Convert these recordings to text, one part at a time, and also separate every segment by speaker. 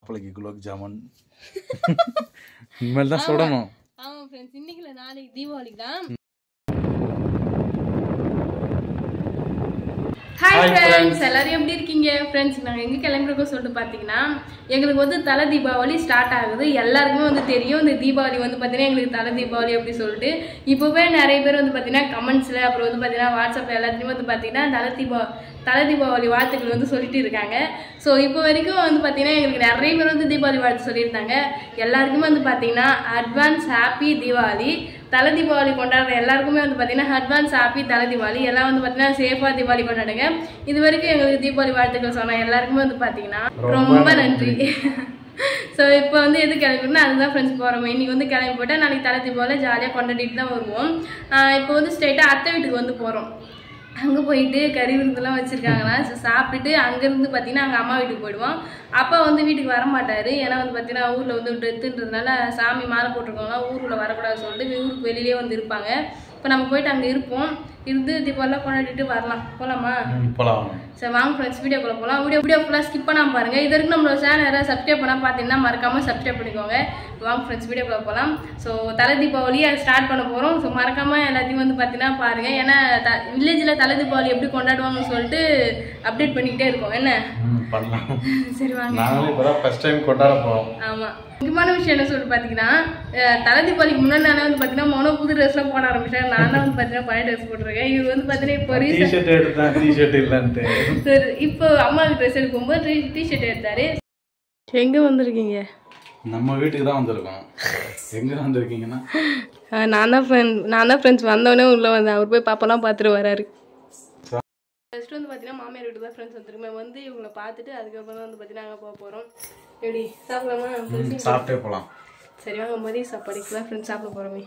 Speaker 1: மாப்பிள்ளைக்கு குலோப் ஜாமுன் இனிமேல் தான் சுடணும்
Speaker 2: ஆமாம் ஃப்ரெண்ட்ஸ் இன்னைக்கு இல்லை நாளைக்கு தீபாவளிக்கு தான் ஹாய் ஃப்ரெண்ட்ஸ் எல்லாரும் எப்படி இருக்கீங்க ஃப்ரெண்ட்ஸ் நாங்கள் எங்கே கிளம்பிருக்கோம் சொல்லிட்டு பார்த்தீங்கன்னா எங்களுக்கு வந்து தலை தீபாவளி ஸ்டார்ட் ஆகுது எல்லாருக்குமே வந்து தெரியும் இந்த தீபாவளி வந்து பார்த்தீங்கன்னா எங்களுக்கு தலை தீபாவளி அப்படி சொல்லிட்டு இப்போவே நிறைய பேர் வந்து பார்த்தீங்கன்னா கமெண்ட்ஸில் அப்புறம் வந்து பார்த்தீங்கன்னா வாட்ஸ்அப்பில் எல்லாத்துலேயும் வந்து பார்த்தீங்கன்னா தலை தீபா தலை தீபாவளி வாழ்த்துக்கள் வந்து சொல்லிட்டு இருக்காங்க ஸோ இப்போ வரைக்கும் வந்து பார்த்தீங்கன்னா எங்களுக்கு நிறைய பேர் வந்து தீபாவளி வாழ்த்து சொல்லியிருந்தாங்க எல்லாருக்குமே வந்து பார்த்தீங்கன்னா அட்வான்ஸ் ஹாப்பி தீபாவளி தலை தீபாவளி கொண்டாடுற எல்லாருக்குமே வந்து பார்த்தீங்கன்னா அட்வான்ஸ் ஹாப்பி தலை தீபாவளி எல்லாம் வந்து பார்த்தீங்கன்னா சேஃபாக தீபாவளி கொண்டாடுங்க இது வரைக்கும் எங்களுக்கு தீபாவளி வாழ்த்துக்கள் சொன்ன எல்லாருக்குமே வந்து பார்த்தீங்கன்னா ரொம்ப நன்றி ஸோ இப்போ வந்து எது கிளம்பினா அதுதான் ஃப்ரெண்ட்ஸ் போகிறோம் இன்னைக்கு வந்து கிளம்பி போட்டால் நாளைக்கு தலை தீபாவளி ஜாலியாக கொண்டாடிட்டு தான் வருவோம் ஆஹ் இப்போ வந்து ஸ்ட்ரைட்டாக அத்தை வீட்டுக்கு வந்து போகிறோம் அங்கே போயிட்டு கறி விருந்தெல்லாம் வச்சுருக்காங்களா ஸோ சாப்பிட்டுட்டு அங்கேருந்து பார்த்தீங்கன்னா அங்கே அம்மா வீட்டுக்கு போயிடுவோம் அப்பா வந்து வீட்டுக்கு வர மாட்டார் ஏன்னா வந்து பார்த்தீங்கன்னா ஊரில் வந்து டெத்துன்றதுனால சாமி மாலை போட்டிருக்கவங்களாம் ஊருக்குள்ள வரக்கூடாதுன்னு சொல்லிட்டு ஊருக்கு வெளியிலே வந்து இருப்பாங்க இப்போ நம்ம போயிட்டு அங்கே இருப்போம் இருந்து தீபாவளிலாம் கொண்டாடிட்டு வரலாம் போகலாமா
Speaker 1: போலாம்
Speaker 2: சரி வாங்க ஃப்ரெண்ட்ஸ் வீடியோக்குள்ள போகலாம் வீடியோ வீடியோ ஃபுல்லாக ஸ்கிப் பண்ணாம பாருங்க இது வரைக்கும் நம்மளோட சேனல் யாராவது சப்ஸ்கிரைப் பண்ணால் பார்த்தீங்கன்னா மறக்காம சப்ஸ்கிரைப் பண்ணிக்கோங்க வாங்க ஃப்ரெண்ட்ஸ் வீடியோக்குள்ள போகலாம் ஸோ தலை தீபாவளி அதை ஸ்டார்ட் பண்ண போகிறோம் ஸோ மறக்காம எல்லாத்தையும் வந்து பார்த்தீங்கன்னா பாருங்க ஏன்னா த வில்லேஜில் தலை தீபாவளி எப்படி கொண்டாடுவாங்கன்னு சொல்லிட்டு அப்டேட் பண்ணிக்கிட்டே இருக்கோம் என்ன
Speaker 1: ம் பண்ணலாம்
Speaker 2: சரி வாங்க
Speaker 1: நாங்களே இப்போ தான் ஃபஸ்ட் டைம் கொண்டாட போகிறோம்
Speaker 2: ஆமா முக்கியமான விஷயம் என்ன சொல்லிட்டு பார்த்தீங்கன்னா அஹ், தலை தீபாவளிக்கு முன்னாடி நானே வந்து பார்த்தீங்கன்னா மொனோ புது ட்ரெஸ்லாம் போட ஆரம்பிச்சேன் நான் தான் வந்து பார்த்தீங்கன்னா பழைய ட்ரெஸ் போட்டிருக்கேன் இவர் வந்து பார்த்தீங்கன்னா இப்போ ரீசெண்ட்
Speaker 1: டிஷர்ட் எடுத்தேன் டிஷர்ட் இல்லைன்ட்டு
Speaker 2: சரி இப்போ அம்மாவுக்கு ட்ரெஸ் எடுக்கும்போது டிஷர்ட் எடுத்தாரு எங்க வந்திருக்கீங்க
Speaker 1: நம்ம வீட்டுக்கு தான் வந்திருக்கோம் எங்கே வந்திருக்கீங்கன்னா
Speaker 2: நான் தான் ஃப்ரெண்ட் நான் தான் ஃப்ரெண்ட்ஸ் வந்தவொடனே உள்ள வந்தேன் அவர் போய் பாப்பாலாம் பார்த்துட்டு வராரு ஃபர்ஸ்ட் வந்து பார்த்தீங்கன்னா மாமியார் வீட்டு தான் ஃப்ரெண்ட்ஸ் வந்துருக்கோம் வந்து இவங்களை பார்த்துட்டு அதுக்கப்புறம் வந்து பார்த்தீங்கன்னா அங்கே போக போகிறோம் எப்படி சாப்பிடலாமா
Speaker 1: ம், சாப்பிட்டே போகலாம்
Speaker 2: சரி வாங்க மதிய சாப்பாடுக்கு தான் ஃப்ரெண்ட்ஸ் சாப்பிட போகிறோமே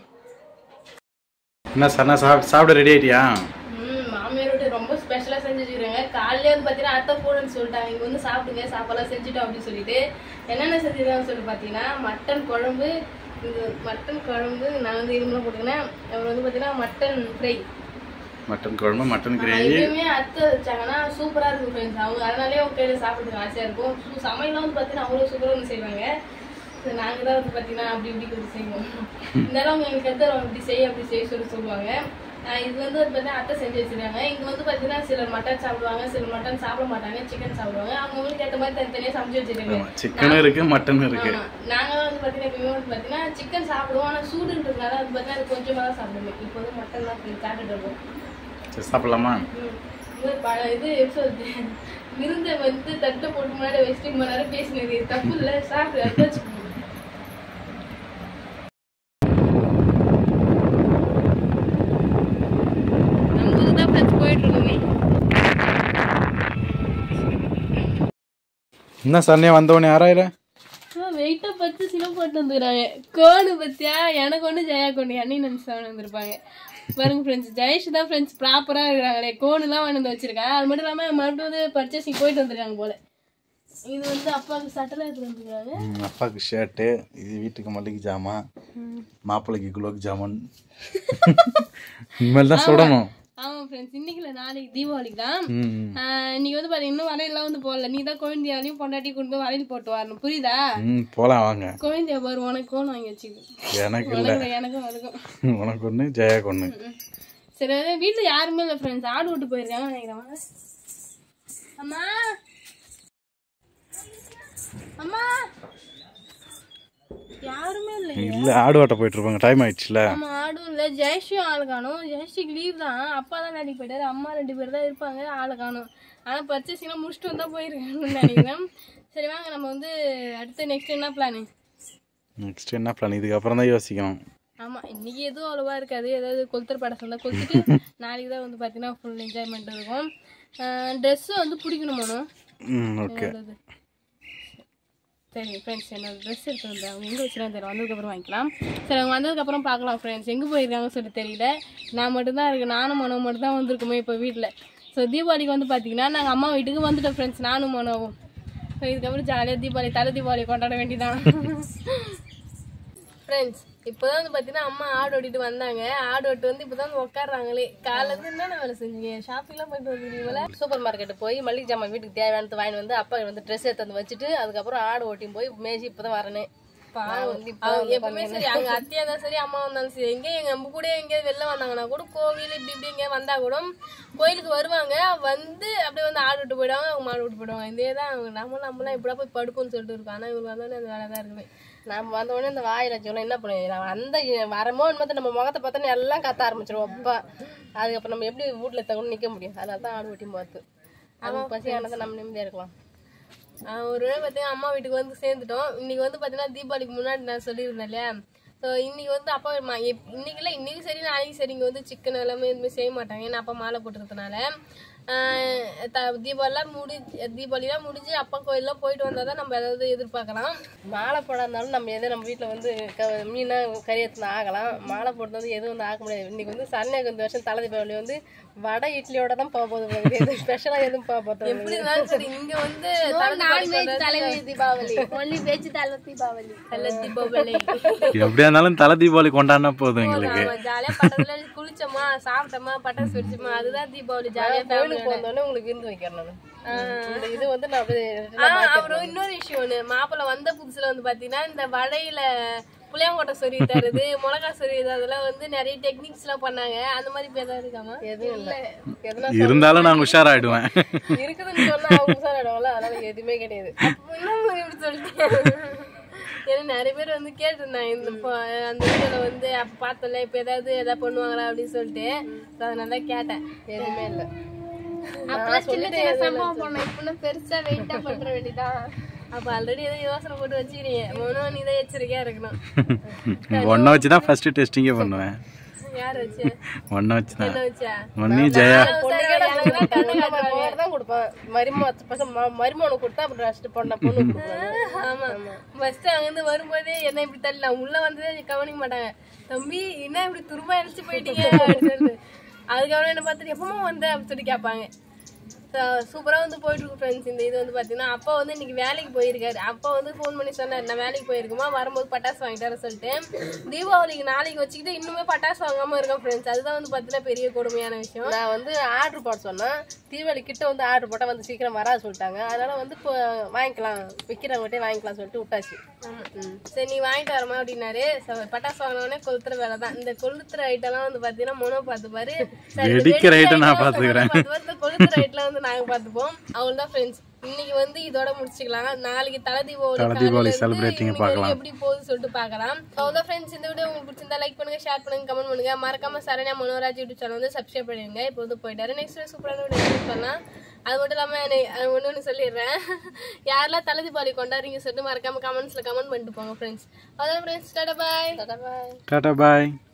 Speaker 1: என்ன சன்னா சாப் சாப்பிட ரெடி ஆயிட்டியா
Speaker 2: ம் மாமியார் வீட்டு ரொம்ப ஸ்பெஷலாக செஞ்சு வச்சுக்கிறாங்க காலையிலே வந்து பார்த்தீங்கன்னா அத்தை போடுன்னு சொல்லிட்டாங்க இங்கே வந்து சாப்பிடுங்க சாப்பாடுலாம் செஞ்சுட்டோம் அப்படின்னு சொல்லிட்டு என்னென்ன செஞ்சுருக்காங்கன்னு சொல்லிட்டு பார்த்தீங்கன்னா மட்டன் குழம்பு இது மட்டன் குழம்பு நான் வந்து இரும்புலாம் போட்டுக்கினேன் அப்புறம் வந்து பார்த்தீங்கன்னா மட்டன் ஃப்ரை
Speaker 1: மட்டன் குழம்பு மட்டன் கிரேவி
Speaker 2: எப்பயுமே அத்தை வச்சாங்கன்னா சூப்பராக இருக்கும் ஃப்ரெண்ட்ஸ் அவங்க அதனாலே அவங்க கையில் சாப்பிட்றதுக்கு ஆசையாக இருக்கும் சு- சமையல்லாம் வந்து பார்த்தீங்கன்னா அவ்வளோ சூப்பராக வந்து செய்வாங்க சரி, நாங்க தான் வந்து பார்த்தீங்கன்னா அப்படி இப்படி கொஞ்சம் செய்வோம் இருந்தாலும் அவங்க எங்களுக்கு கற்று இப்படி செய்ய அப்படி செய்ய சொல்லி சொல்லுவாங்க ஆஹ் இது வந்து பார்த்தீங்கன்னா அத்தை செஞ்சு வச்சிருக்காங்க இங்கே வந்து பார்த்தீங்கன்னா சிலர் மட்டன் சாப்பிடுவாங்க சிலர் மட்டன் சாப்பிட மாட்டாங்க சிக்கன் சாப்பிடுவாங்க அவங்களுக்கு ஏற்ற மாதிரி தனித்தனியாக சமைச்சு வச்சிருக்காங்க
Speaker 1: சிக்கனும் இருக்கு மட்டனும் இருக்கு
Speaker 2: ஆமா. நாங்க வந்து பாத்தீங்கன்னா எப்பயுமே வந்து பாத்தீங்கன்னா சிக்கன் சாப்பிடுவோம் ஆனா சூடுன்றதுனால வந்து பாத்தீங்கன்னா அது கொஞ்சமா தான் சாப்பிடுவோம் இப்போ வந்து மட்டன் தான் கொஞ்சம் சாப்பிட்டுட்டு இருக்கோம்
Speaker 1: சரி சாப்பிடலாமா
Speaker 2: ம். இது ப- இது எப்படி சொல்றது விருந்தை வந்து தட்டை போட்டு முன்னாடி வச்சுட்டு ரொம்ப நேரம் பேசினது தப்பு இல்ல சாப்பிடு அடுத்து வச்சுக்கோங்க நம்ம தான் ஃப்ரெண்ட்ஸ் போயிட்டு இருக்கோமே
Speaker 1: என்ன சன்னே வந்தவனே யாராயிர
Speaker 2: வெயிட்டை பத்து சில போட்டு வந்துக்கிறாங்க கோனு பத்தியா எனக்கு ஒன்று ஜெயா கொண்டு அண்ணி நினச்சி வந்திருப்பாங்க பாருங்க ஃப்ரெண்ட்ஸ் ஜெயேஷ் தான் ஃப்ரெண்ட்ஸ் ப்ராப்பராக இருக்கிறாங்களே கோனுலாம் வாங்கி வந்து வச்சிருக்காங்க அது மட்டும் இல்லாமல் மறுபடியும் வந்து பர்ச்சேசிங் போயிட்டு வந்துருக்காங்க போல இது வந்து அப்பாவுக்கு சட்டெல்லாம் எடுத்துட்டு வந்துருக்காங்க
Speaker 1: அப்பாவுக்கு ஷர்ட்டு இது வீட்டுக்கு மல்லிகை ஜாமான் மாப்பிள்ளைக்கு குலோப் ஜாமுன் இனிமேல் தான் சுடணும்
Speaker 2: ஆமாம் ஃப்ரெண்ட்ஸ் இன்னைக்கு இல்லை நாளைக்கு தீபாவளிக்கு தான்
Speaker 1: ம்
Speaker 2: ஆஹ் இன்னைக்கு வந்து பார்த்தீங்கன்னா இன்னும் வளையல்லாம் வந்து போடல நீ தான் குழந்தையாலையும் பொண்டாட்டி கொண்டு போய் வளையல் போட்டு வரணும் புரியுதா
Speaker 1: ம் போகலாம் வாங்க
Speaker 2: குழந்தைய பாரு உனக்கு கோன் வாங்கி வச்சுக்கு
Speaker 1: எனக்கு இல்லை
Speaker 2: உனக்கு எனக்கும் அதுக்கும்
Speaker 1: உனக்கு ஒன்று ஜெயா ஒன்று
Speaker 2: சரி அதான் வீட்டில் யாருமே இல்லை ஃப்ரெண்ட்ஸ் ஆடு விட்டு போயிருக்காங்க நினைக்கிறேன் அம்மா அம்மா யாருமே இல்லை
Speaker 1: இல்லை ஆடு ஓட்ட போயிட்டு இருப்பாங்க டைம் ஆயிடுச்சுல
Speaker 2: ஆமா ஆடும் இல்லை ஜெயஸ்ரீயும் ஆள் காணும் ஜெயஸ்ரீக்கு லீவ் தான் அப்பா தான் வேலைக்கு போயிட்டாரு அம்மா ரெண்டு பேர் தான் இருப்பாங்க ஆளை காணும் ஆனால் பர்ச்சேசிங்லாம் முடிச்சுட்டு வந்தா போயிருக்காங்கன்னு நினைக்கிறேன் சரி வாங்க நம்ம வந்து அடுத்து நெக்ஸ்ட் என்ன பிளானு
Speaker 1: நெக்ஸ்ட் என்ன பிளான் இதுக்கப்புறம் தான் யோசிக்கணும்
Speaker 2: ஆமா இன்னைக்கு எதுவும் அவ்வளோவா இருக்காது ஏதாவது கொளுத்தர் படம் இருந்தால் கொளுத்துட்டு நாளைக்கு தான் வந்து பார்த்தீங்கன்னா ஃபுல் என்ஜாய்மெண்ட் இருக்கும் ட்ரெஸ்ஸும் வந்து பிடிக்கணுமானோ
Speaker 1: ம் ஓகே
Speaker 2: நல்லது சரி ஃப்ரெண்ட்ஸ் என்னோட ட்ரெஸ் எடுத்து வந்தேன் அவங்க எங்கே வச்சுருக்காங்க தெரியல வந்ததுக்கப்புறம் வாங்கிக்கலாம் சரி அவங்க வந்ததுக்கப்புறம் பார்க்கலாம் ஃப்ரெண்ட்ஸ் எங்கே போயிருக்காங்கன்னு சொல்லி தெரியல நான் மட்டும்தான் இருக்கு நானும் மனோ மட்டும் தான் வந்திருக்குமே இப்போ வீட்டில் ஸோ தீபாவளிக்கு வந்து பார்த்தீங்கன்னா நாங்கள் அம்மா வீட்டுக்கு வந்துட்டோம் ஃப்ரெண்ட்ஸ் நானும் மனோவும் ஸோ இதுக்கப்புறம் ஜாலியாக தீபாவளி தலை தீபாவளி கொண்டாட வேண்டியதான் ஃப்ரெண்ட்ஸ் இப்பதான் வந்து பாத்தீங்கன்னா அம்மா ஆடு ஓட்டிட்டு வந்தாங்க ஆடு ஓட்டு வந்து இப்பதான் வந்து உட்காடுறாங்களே காலைல இருந்து என்னென்ன வேலை செஞ்சீங்க ஷாப்பிங் எல்லாம் போயிட்டு வந்துருக்கீங்களா
Speaker 3: சூப்பர் மார்க்கெட் போய் மளிகை ஜாமான் வீட்டுக்கு தேவையானது வாங்கி வந்து அப்பா வந்து ட்ரெஸ் எடுத்து வந்து வச்சுட்டு அதுக்கப்புறம் ஆடு ஓட்டியும் போய் மேய்ச்சி இப்பதான் வரனே நான் வந்து இப்ப
Speaker 2: அவங்க எப்பவுமே சரி அவங்க அத்தையா தான் சரி அம்மா வந்தாலும் சரி எங்க எங்க நம்ம கூட எங்கேயாவது வெளில வந்தாங்கன்னா கூட கோவில் இப்படி இப்படி எங்கேயாவது வந்தா கூட கோயிலுக்கு வருவாங்க வந்து அப்படியே வந்து ஆடு விட்டு போயிடுவாங்க அவங்க மாடு விட்டு போயிடுவாங்க இதே தான் அவங்க நம்ம நம்மளாம் இப்படியா போய் படுப்போம்னு சொல்லிட்டு இருக்கோம் ஆனா இவங்க வந்தோடனே அந்த வேலை தான் இருக்குமே
Speaker 3: நம்ம வந்த உடனே இந்த வாயில சொன்னா என்ன பண்ணுவோம் நான் அந்த வரமோ என்னமோ நம்ம முகத்தை பார்த்தோன்னே எல்லாம் கத்த ஆரம்பிச்சிருவோம் அப்பா அதுக்கப்புறம் நம்ம எப்படி வீட்டுல தகுந்து நிக்க முடியும் அதனால தான் ஆடு ஓட்டியும் பார்த்து அவங்க பசி ஆனதை நம்ம நிம்மதியா இருக்கலாம்
Speaker 2: ஆஹ் ஒரு வேளை பார்த்தீங்கன்னா அம்மா வீட்டுக்கு வந்து சேர்ந்துட்டோம் இன்னைக்கு வந்து பார்த்தீங்கன்னா தீபாவளிக்கு முன்னாடி நான் சொல்லியிருந்தேன் இல்லையா ஸோ இன்னைக்கு வந்து அப்பா மா- எப்- இன்னைக்கு இல்லை இன்னைக்கு சரி நாளைக்கு சரி இங்கே வந்து சிக்கன் எல்லாமே எதுவுமே செய்ய மாட்டாங்க ஏன்னா அப்பா மாலை போட்டுறதுனால ஆஹ் த- தீபாவளிலாம் முடி தீபாவளிலாம் முடிஞ்சு அப்பா கோயிலெலாம் போயிட்டு வந்தால் தான் நம்ம ஏதாவது எதிர்பார்க்கலாம்
Speaker 3: மாலை போட இருந்தாலும் நம்ம எதுவும் நம்ம வீட்டில் வந்து க மீனா கறி எடுத்து ஆகலாம் மாலை போட்டு வந்து எதுவும் வந்து ஆக முடியாது இன்னைக்கு வந்து சன்னியாக இந்த வருஷம் தலை தீபாவளி வந்து வடை இட்லியோட தான் போக போகுது உங்களுக்கு எதுவும் ஸ்பெஷலாக எதுவும் போக போகிறது
Speaker 2: எப்படி இருந்தாலும் சரி இங்கே வந்து தலைமை
Speaker 4: தீபாவளி ஒன்லி வெஜ் தலை தீபாவளி
Speaker 2: நல்ல தீபாவளி
Speaker 1: எப்படியா இருந்தாலும் தலை தீபாவளி கொண்டாடினா போதும் எங்களுக்கு
Speaker 2: நம்ம ஜாலியாக பட்டத்துல குளிச்சோமா சாப்பிட்டோமா பட்டாசு வெடிச்சோமா அதுதான் தீபாவளி ஜாலியாக
Speaker 3: கோயிலுக்கு வந்தோடனே உங்களுக்கு விருந்து வைக்கிறேன் நான் இந்த இது வந்து நான் அப்படியே
Speaker 2: ஆ, அப்புறம் இன்னொரு விஷயம் ஒண்ணு மாப்பிள்ளை வந்த புதுசுல வந்து பாத்தீங்கன்னா இந்த வடையில புளியாங்கொட்டை சொருவி தருது மிளகா சொருவி அதெல்லாம் வந்து நிறைய டெக்னிக்ஸ் எல்லாம் பண்ணாங்க அந்த மாதிரி இப்ப ஏதாவது இருக்காமா
Speaker 3: எதுவும் இல்லை எதுனா
Speaker 1: இருந்தாலும் நான் உஷாராயிடுவேன்
Speaker 3: இருக்குதுன்னு சொன்னா அவங்க உசாராடுவாங்கல்ல அதனால எதுவுமே கிடையாது
Speaker 2: அப்ப இன்னும் இப்படி சொல்லிட்டேன் ஏன்னா நிறைய பேர் வந்து கேட்டிருந்தாங்க இந்த ப- அந்த வீடியோல வந்து அப்ப பார்த்தல இப்ப ஏதாவது ஏதாவது பண்ணுவாங்களா அப்படின்னு சொல்லிட்டு So, அதனால தான் கேட்டேன்
Speaker 3: எதுவுமே இல்லை
Speaker 4: அப்பெல்லாம் சின்ன சின்ன சம்பவம் பண்ணோம் இப்ப பெருசா வெயிட்டா பண்ற வேண்டியதான்
Speaker 2: அப்ப ஆல்ரெடி ஏதோ யோசனை போட்டு வச்சுக்கிறீங்க மனோ நீ தான் எச்சரிக்கையா இருக்கணும்
Speaker 1: ஒன்றை வச்சு தான் ஃபர்ஸ்ட் டெஸ்டிங்கே பண்ணுவேன்
Speaker 2: யார் வச்சு
Speaker 1: ஒன்றை வச்சு தான்
Speaker 2: என்ன வச்சா
Speaker 1: ஒன்னி ஜெயா
Speaker 3: தான் கொடுப்பேன் மரும மருமனை கொடுத்தா அப்புறம் ரெஸ்ட் பண்ண பொண்ணு கொடுப்பேன்
Speaker 2: ஆமா ஃபர்ஸ்ட் அங்கிருந்து வரும்போதே என்ன இப்படி தள்ளி நான் உள்ள வந்ததே கவனிக்க மாட்டாங்க தம்பி என்ன இப்படி துரும்பா அடிச்சு போயிட்டீங்க அப்படின்னு சொல்லிட்டு அதுக்கப்புறம் என்ன பார்த்துட்டு எப்பமா வந்த அப்படின்னு சொல்லி கேட்பாங்க சூப்பரா வந்து போயிட்டு இருக்கு ஃப்ரெண்ட்ஸ் இந்த இது வந்து பாத்தீங்கன்னா அப்பா வந்து இன்னைக்கு வேலைக்கு போயிருக்காரு அப்பா வந்து ஃபோன் பண்ணி சொன்னார் நான் வேலைக்கு போயிருக்குமா வரும்போது பட்டாசு வாங்கிட்டு வர சொல்லிட்டு தீபாவளிக்கு நாளைக்கு வச்சுக்கிட்டு இன்னுமே பட்டாசு வாங்காம இருக்கேன் ஃப்ரெண்ட்ஸ் அதுதான் வந்து பாத்தீங்கன்னா பெரிய கொடுமையான விஷயம்
Speaker 3: நான் வந்து ஆர்டர் போட சொன்னேன் தீபாவளி கிட்ட வந்து ஆர்டர் போட்டா வந்து சீக்கிரம் வராது சொல்லிட்டாங்க அதனால வந்து இப்போ வாங்கிக்கலாம் விற்கிறவங்ககிட்டே வாங்கிக்கலாம் சொல்லிட்டு விட்டாச்சு ம்.
Speaker 2: சரி நீ வாங்கிட்டு வரமா அப்படின்னாரு ச- பட்டாசு வாங்கினோடனே கொளுத்துற வேலை தான் இந்த கொளுத்துற ஐட்டம்லாம் வந்து பாத்தீங்கன்னா மொனோ பார்த்து பாரு சரி, இந்த
Speaker 1: வெடிக்கிற
Speaker 2: வெடிக்கிற
Speaker 1: item நான்
Speaker 2: item
Speaker 1: பாத்துக்கிறேன்.
Speaker 2: மொனோ பார்த்து பாரு, இந்த கொளுத்துற ஐட்டம்லாம் வந்து நாங்க பாத்துப்போம் அவ்வளவுதான் ஃப்ரெண்ட்ஸ் இன்னைக்கு வந்து இதோட முடிச்சுக்கலாம் நாளைக்கு தலை தீபாவளி
Speaker 1: தல தீபாவளி
Speaker 2: காலையில இருந்து
Speaker 1: celebrating
Speaker 2: evening
Speaker 1: பார்க்கலாம்.
Speaker 2: வரைக்கும் எப்படி போகுதுன்னு சொல்லிட்டு பார்க்கலாம் அவ்வளோதான் ஃப்ரெண்ட்ஸ் இந்த வீடியோ உங்களுக்கு பிடிச்சிருந்தா லைக் பண்ணுங்க ஷேர் பண்ணுங்க கமெண்ட் பண்ணுங்க மறக்காம சரண்யா மனோராஜ் யூடியூப் சேனல் வந்து சப்ஸ்கிரைப் பண்ணிடுங்க இப்போ வந்து போயிட்டாரு நெக்ஸ்ட் சூப்பரான வீடியோ பண்ணலாம் அது மட்டும் இல்லாம ஒன்று ஒன்று சொல்லிடுறேன் யாரெல்லாம் தலை தீபாவளி கொண்டாடுறீங்க சொல்லிட்டு மறக்காம கமெண்ட்ஸ்ல கமெண்ட் பண்ணிட்டு போங்க ஃப்ரெண்ட்ஸ் அதான் ஃப்ரெண்ட்ஸ் டாடா பாய்
Speaker 3: Bye.
Speaker 1: டாடா பாய்